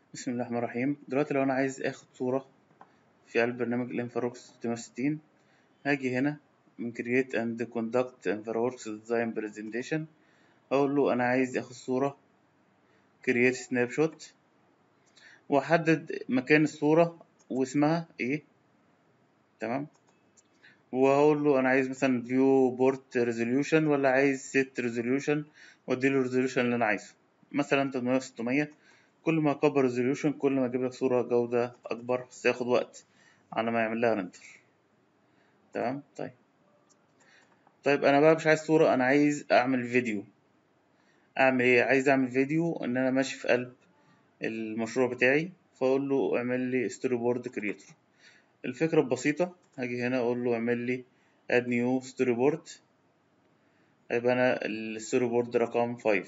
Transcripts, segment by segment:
بسم الله الرحمن الرحيم دلوقتي لو انا عايز اخد صورة في قلب برنامج الانفاروكس 360 هاجي هنا من create and conduct envaworks design presentation اقول له انا عايز اخد صورة create snapshot واحدد مكان الصورة واسمها ايه تمام وهقول له انا عايز مثلا view port resolution ولا عايز set resolution واديله الريزوليوشن اللي انا عايزه مثلا 800 600 كل ما اكبر ريزوليوشن كل ما اجيب لك صورة جودة اكبر بس ياخد وقت على ما يعمل لها رندر تمام طيب طيب انا بقى مش عايز صورة انا عايز اعمل فيديو اعمل ايه عايز اعمل فيديو ان انا ماشي في قلب المشروع بتاعي فاقول له اعمل لي ستوري بورد كريتور الفكرة بسيطة هاجي هنا اقول له اعمل لي اد نيو ستوري بورد هيبقى انا الستوري بورد رقم 5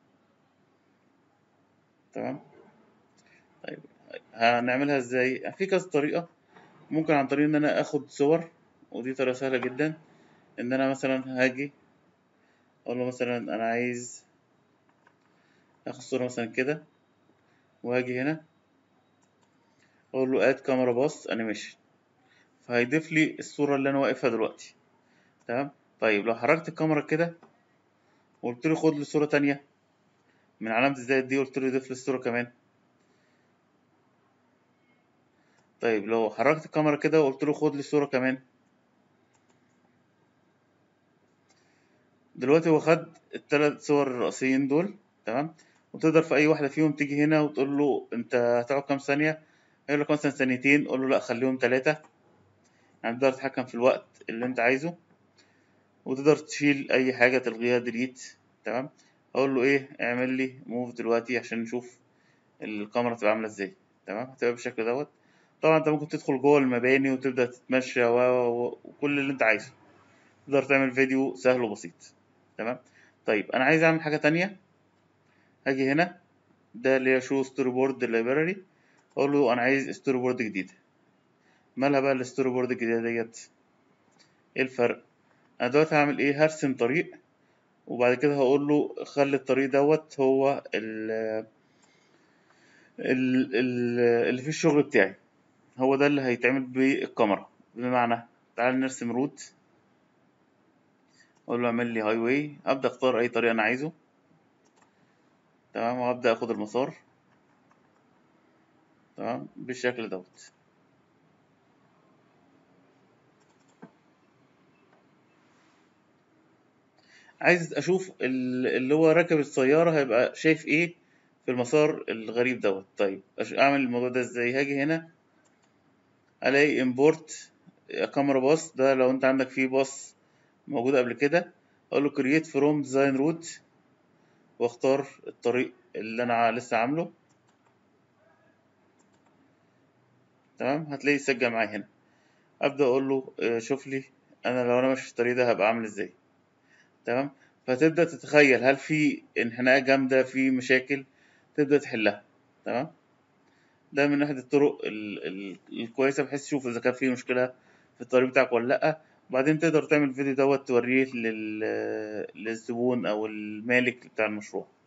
تمام طيب هنعملها ازاي في كذا طريقة ممكن عن طريق ان انا اخد صور ودي طريقة سهلة جدا ان انا مثلا هاجي اقول له مثلا انا عايز اخد صورة مثلا كده وهاجي هنا اقول له اد كاميرا باص انيميشن فهيضيف لي الصورة اللي انا واقفها دلوقتي تمام طيب لو حركت الكاميرا كده وقلت له خد لي صورة تانية من علامة الزائد دي قلت له ضيف لي الصورة كمان طيب لو حركت الكاميرا كده وقلت له خد لي صورة كمان دلوقتي هو خد التلات صور الرئيسيين دول تمام وتقدر في اي واحدة فيهم تيجي هنا وتقول له انت هتقعد كام ثانية يقول لك مثلا ثانيتين قول له لا خليهم تلاتة يعني تقدر تتحكم في الوقت اللي انت عايزه وتقدر تشيل اي حاجة تلغيها ديليت تمام اقول له ايه اعمل لي موف دلوقتي عشان نشوف الكاميرا تبقى عاملة ازاي تمام هتبقى بالشكل دوت طبعا انت ممكن تدخل جوه المباني وتبدأ تتمشى وكل اللي انت عايزه تقدر تعمل فيديو سهل وبسيط تمام طيب انا عايز اعمل حاجة تانية هاجي هنا ده اللي هي شو ستوري بورد لايبراري اقول له انا عايز ستوري بورد جديدة مالها بقى الستوري بورد الجديدة ديت ايه الفرق انا دلوقتي هعمل ايه هرسم طريق وبعد كده هقول له خلي الطريق دوت هو ال ال اللي فيه الشغل بتاعي هو ده اللي هيتعمل بالكاميرا بمعنى تعال نرسم روت اقول له اعمل لي هاي واي ابدا اختار اي طريق انا عايزه تمام وابدا اخد المسار تمام بالشكل دوت عايز اشوف اللي هو راكب السيارة هيبقى شايف ايه في المسار الغريب دوت طيب اعمل الموضوع ده ازاي هاجي هنا الاقي امبورت كاميرا باص ده لو انت عندك فيه باص موجود قبل كده اقول له create from design route واختار الطريق اللي انا لسه عامله تمام هتلاقيه سجل معايا هنا ابدا اقول له شوف لي انا لو انا ماشي في الطريق ده هبقى عامل ازاي تمام فتبدا تتخيل هل في انحناء جامده في مشاكل تبدا تحلها تمام ده من احد الطرق الكويسه بحيث تشوف اذا كان في مشكله في الطريق بتاعك ولا لا وبعدين تقدر تعمل فيديو دوت توريه للزبون او المالك بتاع المشروع